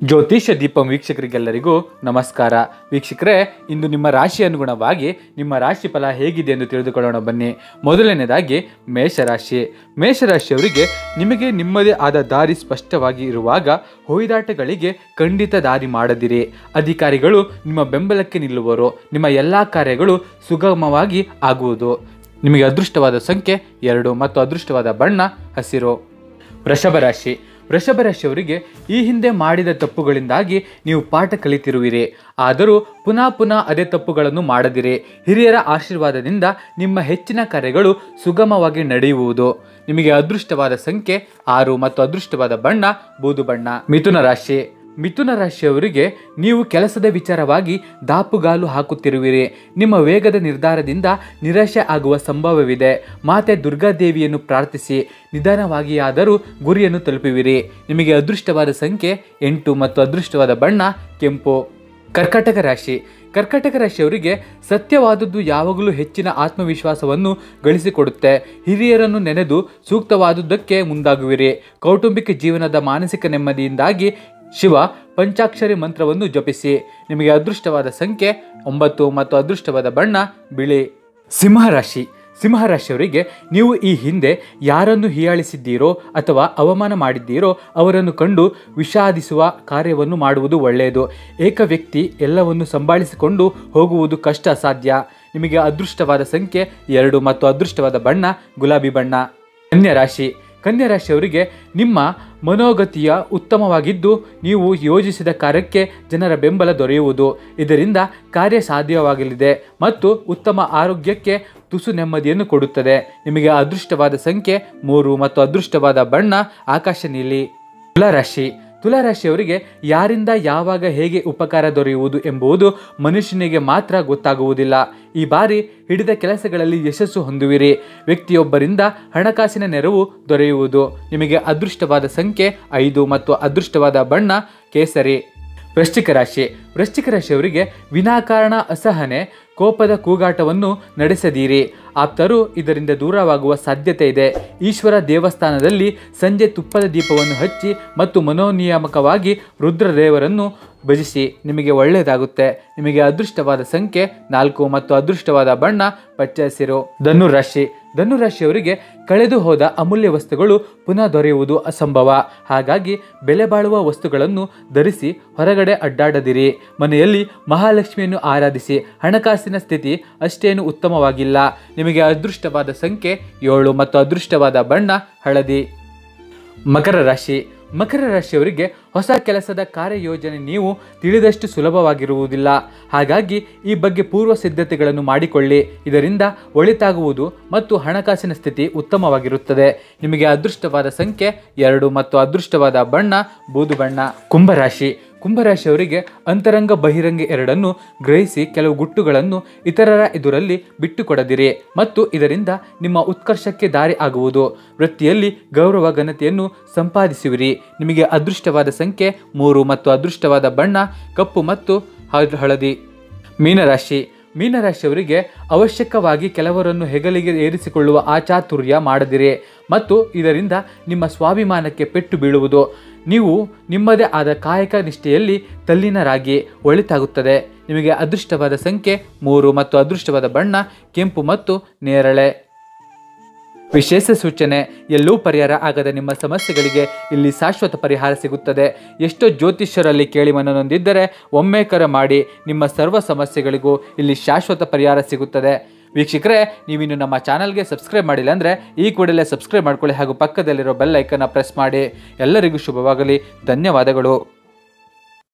ಜ್ಯೋತಿಷ್ಯ ದೀಪಂ ವೀಕ್ಷಕರಿಗೆಲ್ಲರಿಗೂ ನಮಸ್ಕಾರ ವೀಕ್ಷಕರೇ ಇಂದು ನಿಮ್ಮ ರಾಶಿ ಅನುಗುಣವಾಗಿ ನಿಮ್ಮ ರಾಶಿ ಫಲ ಹೇಗಿದೆ ಎಂದು ತಿಳಿದುಕೊಳ್ಳೋಣ ಬನ್ನಿ ಮೊದಲನೇದಾಗಿ ಮೇಷರಾಶಿ ಮೇಷರಾಶಿಯವರಿಗೆ ನಿಮಗೆ ನಿಮ್ಮದೇ ಆದ ದಾರಿ ಸ್ಪಷ್ಟವಾಗಿ ಇರುವಾಗ ಹೊಯ್ದಾಟಗಳಿಗೆ ಖಂಡಿತ ದಾರಿ ಮಾಡದಿರಿ ಅಧಿಕಾರಿಗಳು ನಿಮ್ಮ ಬೆಂಬಲಕ್ಕೆ ನಿಲ್ಲುವರು ನಿಮ್ಮ ಎಲ್ಲ ಕಾರ್ಯಗಳು ಸುಗಮವಾಗಿ ಆಗುವುದು ನಿಮಗೆ ಅದೃಷ್ಟವಾದ ಸಂಖ್ಯೆ ಎರಡು ಮತ್ತು ಅದೃಷ್ಟವಾದ ಬಣ್ಣ ಹಸಿರು ವೃಷಭ ರಾಶಿ ವೃಷಭ ರಾಶಿಯವರಿಗೆ ಈ ಹಿಂದೆ ಮಾಡಿದ ತಪ್ಪುಗಳಿಂದಾಗಿ ನೀವು ಪಾಠ ಕಲಿತಿರುವಿರಿ ಆದರೂ ಪುನಃ ಪುನಃ ಅದೇ ತಪ್ಪುಗಳನ್ನು ಮಾಡದಿರಿ ಹಿರಿಯರ ಆಶೀರ್ವಾದದಿಂದ ನಿಮ್ಮ ಹೆಚ್ಚಿನ ಕಾರ್ಯಗಳು ಸುಗಮವಾಗಿ ನಡೆಯುವುದು ನಿಮಗೆ ಅದೃಷ್ಟವಾದ ಸಂಖ್ಯೆ ಆರು ಮತ್ತು ಅದೃಷ್ಟವಾದ ಬಣ್ಣ ಬೂದು ಬಣ್ಣ ಮಿಥುನ ರಾಶಿ ಮಿಥುನ ರಾಶಿಯವರಿಗೆ ನೀವು ಕೆಲಸದ ವಿಚಾರವಾಗಿ ದಾಪುಗಾಲು ಹಾಕುತ್ತಿರುವಿರಿ ನಿಮ್ಮ ವೇಗದ ನಿರ್ಧಾರದಿಂದ ನಿರಾಶೆ ಆಗುವ ಸಂಭವವಿದೆ ಮಾತೆ ದುರ್ಗಾದೇವಿಯನ್ನು ಪ್ರಾರ್ಥಿಸಿ ನಿಧಾನವಾಗಿಯಾದರೂ ಗುರಿಯನ್ನು ತಲುಪುವಿರಿ ನಿಮಗೆ ಅದೃಷ್ಟವಾದ ಸಂಖ್ಯೆ ಎಂಟು ಮತ್ತು ಅದೃಷ್ಟವಾದ ಬಣ್ಣ ಕೆಂಪು ಕರ್ಕಾಟಕ ರಾಶಿ ಕರ್ಕಾಟಕ ರಾಶಿಯವರಿಗೆ ಸತ್ಯವಾದದ್ದು ಯಾವಾಗಲೂ ಹೆಚ್ಚಿನ ಆತ್ಮವಿಶ್ವಾಸವನ್ನು ಗಳಿಸಿಕೊಡುತ್ತೆ ಹಿರಿಯರನ್ನು ನೆನೆದು ಸೂಕ್ತವಾದುದಕ್ಕೆ ಮುಂದಾಗುವಿರಿ ಕೌಟುಂಬಿಕ ಜೀವನದ ಮಾನಸಿಕ ನೆಮ್ಮದಿಯಿಂದಾಗಿ ಶಿವ ಪಂಚಾಕ್ಷರಿ ಮಂತ್ರವನ್ನು ಜಪಿಸಿ ನಿಮಗೆ ಅದೃಷ್ಟವಾದ ಸಂಖ್ಯೆ ಒಂಬತ್ತು ಮತ್ತು ಅದೃಷ್ಟವಾದ ಬಣ್ಣ ಬಿಳಿ ಸಿಂಹರಾಶಿ ಸಿಂಹರಾಶಿಯವರಿಗೆ ನೀವು ಈ ಹಿಂದೆ ಯಾರನ್ನು ಹೀಯಾಳಿಸಿದ್ದೀರೋ ಅಥವಾ ಅವಮಾನ ಮಾಡಿದ್ದೀರೋ ಅವರನ್ನು ಕಂಡು ವಿಷಾದಿಸುವ ಕಾರ್ಯವನ್ನು ಮಾಡುವುದು ಒಳ್ಳೆಯದು ಏಕ ವ್ಯಕ್ತಿ ಎಲ್ಲವನ್ನು ಸಂಭಾಳಿಸಿಕೊಂಡು ಹೋಗುವುದು ಕಷ್ಟ ಸಾಧ್ಯ ನಿಮಗೆ ಅದೃಷ್ಟವಾದ ಸಂಖ್ಯೆ ಎರಡು ಮತ್ತು ಅದೃಷ್ಟವಾದ ಬಣ್ಣ ಗುಲಾಬಿ ಬಣ್ಣ ಕನ್ಯಾ ರಾಶಿ ಕನ್ಯಾ ರಾಶಿಯವರಿಗೆ ನಿಮ್ಮ ಮನೋಗತಿಯ ಉತ್ತಮವಾಗಿದ್ದು ನೀವು ಯೋಜಿಸಿದ ಕಾರ್ಯಕ್ಕೆ ಜನರ ಬೆಂಬಲ ದೊರೆಯುವುದು ಇದರಿಂದ ಕಾರ್ಯ ಸಾಧ್ಯವಾಗಲಿದೆ ಮತ್ತು ಉತ್ತಮ ಆರೋಗ್ಯಕ್ಕೆ ತುಸು ನೆಮ್ಮದಿಯನ್ನು ಕೊಡುತ್ತದೆ ನಿಮಗೆ ಅದೃಷ್ಟವಾದ ಸಂಖ್ಯೆ ಮೂರು ಮತ್ತು ಅದೃಷ್ಟವಾದ ಬಣ್ಣ ಆಕಾಶ ನೀಲಿ ತುಲಾರಾಶಿ ತುಲಾರಾಶಿಯವರಿಗೆ ಯಾರಿಂದ ಯಾವಾಗ ಹೇಗೆ ಉಪಕಾರ ದೊರೆಯುವುದು ಎಂಬುದು ಮನುಷ್ಯನಿಗೆ ಮಾತ್ರ ಗೊತ್ತಾಗುವುದಿಲ್ಲ ಈ ಬಾರಿ ಹಿಡಿದ ಕೆಲಸಗಳಲ್ಲಿ ಯಶಸ್ಸು ಹೊಂದುವಿರಿ ವ್ಯಕ್ತಿಯೊಬ್ಬರಿಂದ ಹಣಕಾಸಿನ ನೆರವು ದೊರೆಯುವುದು ನಿಮಗೆ ಅದೃಷ್ಟವಾದ ಸಂಖ್ಯೆ ಐದು ಮತ್ತು ಅದೃಷ್ಟವಾದ ಬಣ್ಣ ಕೇಸರಿ ವೃಶ್ಚಿಕ ರಾಶಿ ವೃಶ್ಚಿಕ ರಾಶಿಯವರಿಗೆ ವಿನಾಕಾರಣ ಅಸಹನೆ ಕೋಪದ ಕೂಗಾಟವನ್ನು ನಡೆಸದಿರಿ ಆಪ್ತರು ಇದರಿಂದ ದೂರವಾಗುವ ಸಾಧ್ಯತೆ ಇದೆ ಈಶ್ವರ ದೇವಸ್ಥಾನದಲ್ಲಿ ಸಂಜೆ ತುಪ್ಪದ ದೀಪವನ್ನು ಹಚ್ಚಿ ಮತ್ತು ಮನೋನಿಯಾಮಕವಾಗಿ ರುದ್ರದೇವರನ್ನು ಭಜಿಸಿ ನಿಮಗೆ ಒಳ್ಳೆಯದಾಗುತ್ತೆ ನಿಮಗೆ ಅದೃಷ್ಟವಾದ ಸಂಖ್ಯೆ ನಾಲ್ಕು ಮತ್ತು ಅದೃಷ್ಟವಾದ ಬಣ್ಣ ಪಚ್ಚ ಹಸಿರು ಧನುರಾಶಿ ಧನುರಾಶಿಯವರಿಗೆ ಕಳೆದು ಹೋದ ಅಮೂಲ್ಯ ವಸ್ತುಗಳು ಪುನಃ ದೊರೆಯುವುದು ಅಸಂಭವ ಹಾಗಾಗಿ ಬೆಲೆ ಬಾಳುವ ವಸ್ತುಗಳನ್ನು ಧರಿಸಿ ಹೊರಗಡೆ ಅಡ್ಡಾಡದಿರಿ ಮನೆಯಲ್ಲಿ ಮಹಾಲಕ್ಷ್ಮಿಯನ್ನು ಆರಾಧಿಸಿ ಹಣಕಾಸಿನ ಸ್ಥಿತಿ ಅಷ್ಟೇನು ಉತ್ತಮವಾಗಿಲ್ಲ ನಿಮಗೆ ಅದೃಷ್ಟವಾದ ಸಂಖ್ಯೆ ಏಳು ಮತ್ತು ಅದೃಷ್ಟವಾದ ಬಣ್ಣ ಹಳದಿ ಮಕರ ರಾಶಿ ಮಕರ ರಾಶಿಯವರಿಗೆ ಹೊಸ ಕೆಲಸದ ಕಾರ್ಯಯೋಜನೆ ನೀವು ತಿಳಿದಷ್ಟು ಸುಲಭವಾಗಿರುವುದಿಲ್ಲ ಹಾಗಾಗಿ ಈ ಬಗ್ಗೆ ಪೂರ್ವ ಸಿದ್ಧತೆಗಳನ್ನು ಮಾಡಿಕೊಳ್ಳಿ ಇದರಿಂದ ಒಳಿತಾಗುವುದು ಮತ್ತು ಹಣಕಾಸಿನ ಸ್ಥಿತಿ ಉತ್ತಮವಾಗಿರುತ್ತದೆ ನಿಮಗೆ ಅದೃಷ್ಟವಾದ ಸಂಖ್ಯೆ ಎರಡು ಮತ್ತು ಅದೃಷ್ಟವಾದ ಬಣ್ಣ ಬೂದು ಬಣ್ಣ ಕುಂಭರಾಶಿ ಕುಂಭರಾಶಿಯವರಿಗೆ ಅಂತರಂಗ ಬಹಿರಂಗ ಎರಡನ್ನು ಗ್ರಹಿಸಿ ಕೆಲವು ಗುಟ್ಟುಗಳನ್ನು ಇತರರ ಎದುರಲ್ಲಿ ಬಿಟ್ಟುಕೊಡದಿರಿ ಮತ್ತು ಇದರಿಂದ ನಿಮ್ಮ ಉತ್ಕರ್ಷಕ್ಕೆ ದಾರಿ ಆಗುವುದು ವೃತ್ತಿಯಲ್ಲಿ ಗೌರವ ಘನತೆಯನ್ನು ಸಂಪಾದಿಸುವಿರಿ ನಿಮಗೆ ಅದೃಷ್ಟವಾದ ಸಂಖ್ಯೆ ಮೂರು ಮತ್ತು ಅದೃಷ್ಟವಾದ ಬಣ್ಣ ಕಪ್ಪು ಮತ್ತು ಹ- ಹಳದಿ ಮೀನರಾಶಿ ಮೀನರಾಶಿಯವರಿಗೆ ಅವಶ್ಯಕವಾಗಿ ಕೆಲವರನ್ನು ಹೆಗಲಿಗೆ ಏರಿಸಿಕೊಳ್ಳುವ ಆಚಾತುರ್ಯ ಮಾಡದಿರಿ ಮತ್ತು ಇದರಿಂದ ನಿಮ್ಮ ಸ್ವಾಭಿಮಾನಕ್ಕೆ ಪೆಟ್ಟು ಬೀಳುವುದು ನೀವು ನಿಮ್ಮದೇ ಆದ ಕಾಯಕ ನಿಷ್ಠೆಯಲ್ಲಿ ತಲ್ಲೀನರಾಗಿ ಒಳಿತಾಗುತ್ತದೆ ನಿಮಗೆ ಅದೃಷ್ಟವಾದ ಸಂಖ್ಯೆ ಮೂರು ಮತ್ತು ಅದೃಷ್ಟವಾದ ಬಣ್ಣ ಕೆಂಪು ಮತ್ತು ನೇರಳೆ ವಿಶೇಷ ಸೂಚನೆ ಎಲ್ಲೂ ಪರಿಹಾರ ಆಗದ ನಿಮ್ಮ ಸಮಸ್ಯೆಗಳಿಗೆ ಇಲ್ಲಿ ಶಾಶ್ವತ ಪರಿಹಾರ ಸಿಗುತ್ತದೆ ಎಷ್ಟೋ ಜ್ಯೋತಿಷ್ಯರಲ್ಲಿ ಕೇಳಿ ಮನನೊಂದಿದ್ದರೆ ಒಮ್ಮೆ ಕರೆ ಮಾಡಿ ನಿಮ್ಮ ಸರ್ವ ಸಮಸ್ಯೆಗಳಿಗೂ ಇಲ್ಲಿ ಶಾಶ್ವತ ಪರಿಹಾರ ಸಿಗುತ್ತದೆ ವೀಕ್ಷಕರೇ ನೀವಿನ್ನು ನಮ್ಮ ಚಾನಲ್ಗೆ ಸಬ್ಸ್ಕ್ರೈಬ್ ಮಾಡಿಲ್ಲ ಅಂದರೆ ಈ ಕೂಡಲೇ ಸಬ್ಸ್ಕ್ರೈಬ್ ಮಾಡ್ಕೊಳ್ಳಿ ಹಾಗೂ ಪಕ್ಕದಲ್ಲಿರೋ ಬೆಲ್ ಐಕನ್ನ ಪ್ರೆಸ್ ಮಾಡಿ ಎಲ್ಲರಿಗೂ ಶುಭವಾಗಲಿ ಧನ್ಯವಾದಗಳು